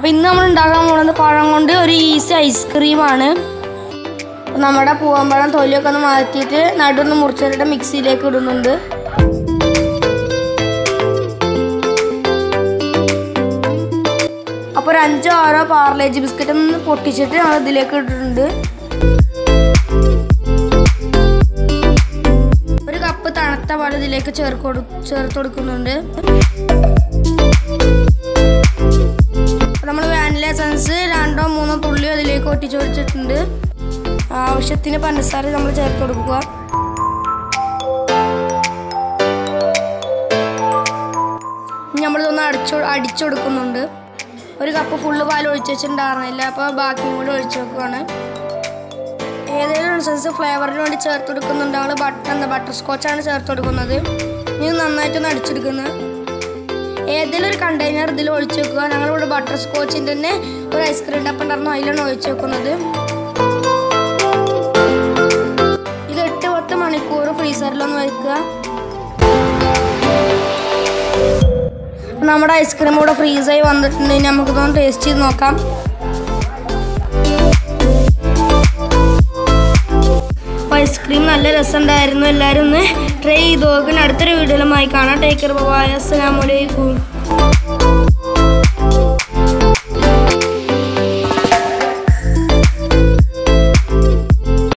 അപ്പോൾ ഇന്ന് നമ്മൾ ഉണ്ടാക്കാൻ പോകുന്നത് പഴം കൊണ്ട് ഒരു ഈസി ഐസ്ക്രീമാണ് നമ്മുടെ പൂവമ്പഴം തൊലിയൊക്കെ ഒന്ന് മാറ്റിയിട്ട് നടുവൊന്ന് മുറിച്ചിട്ട് മിക്സിയിലേക്ക് ഇടുന്നുണ്ട് അപ്പോൾ ഒരു അഞ്ചോ ആറോ പാർലേജ് ബിസ്ക്കറ്റ് ഒന്ന് പൊട്ടിച്ചിട്ട് നമ്മൾ ഇതിലേക്ക് ഇട്ടിട്ടുണ്ട് ഒരു കപ്പ് തണുത്ത പാൽ ഇതിലേക്ക് ചേർക്ക് കൊടു ചേർത്ത് കൊടുക്കുന്നുണ്ട് നമ്മൾ വാനില എസൻസ് രണ്ടോ മൂന്നോ തുള്ളിയോ അതിലേക്ക് ഒട്ടിച്ചു വെച്ചിട്ടുണ്ട് ആവശ്യത്തിന് പഞ്ചസാര നമ്മൾ ചേർത്ത് കൊടുക്കുക ഇനി നമ്മളിതൊന്ന് അടിച്ചു അടിച്ചു കൊടുക്കുന്നുണ്ട് ഒരു കപ്പ് ഫുള്ള് പാൽ ഒഴിച്ച് വെച്ചിട്ടുണ്ടായിരുന്നില്ല അപ്പോൾ ബാക്കിയും കൂടി ഒഴിച്ചു വെക്കുകയാണ് ഏതെങ്കിലും എസൻസ് ഫ്ലേവറിന് വേണ്ടി ചേർത്ത് കൊടുക്കുന്നുണ്ട് ഞങ്ങൾ ബട്ടർ എന്താ ബട്ടർ സ്കോച്ചാണ് ചേർത്ത് കൊടുക്കുന്നത് ഇനി നന്നായിട്ടൊന്ന് അടിച്ചെടുക്കുന്നത് ഏതെങ്കിലും ഒരു കണ്ടെയ്നർ ഇതിൽ ഒഴിച്ചു വെക്കുക ഞങ്ങളിവിടെ ബട്ടർ സ്കോച്ചിൻ്റെ തന്നെ ഒരു ഐസ്ക്രീം ഡപ്പം ഉണ്ടായിരുന്നു അതിലാണ് ഒഴിച്ചു വെക്കുന്നത് ഇത് എട്ട് പത്ത് മണിക്കൂർ ഫ്രീസറിലൊന്ന് വെക്കുക നമ്മുടെ ഐസ്ക്രീം ഇവിടെ ഫ്രീസായി വന്നിട്ടുണ്ടെങ്കിൽ നമുക്കിതൊന്ന് ടേസ്റ്റ് ചെയ്ത് നോക്കാം അപ്പോൾ ഐസ്ക്രീം നല്ല രസമുണ്ടായിരുന്നു എല്ലാവരും ഒന്ന് ട്രൈ ചെയ്ത് നോക്കണം അടുത്തൊരു വീഡിയോയിലുമായി കാണാം ടേക്കർ ബൈ അസ്സലാമലൈക്കും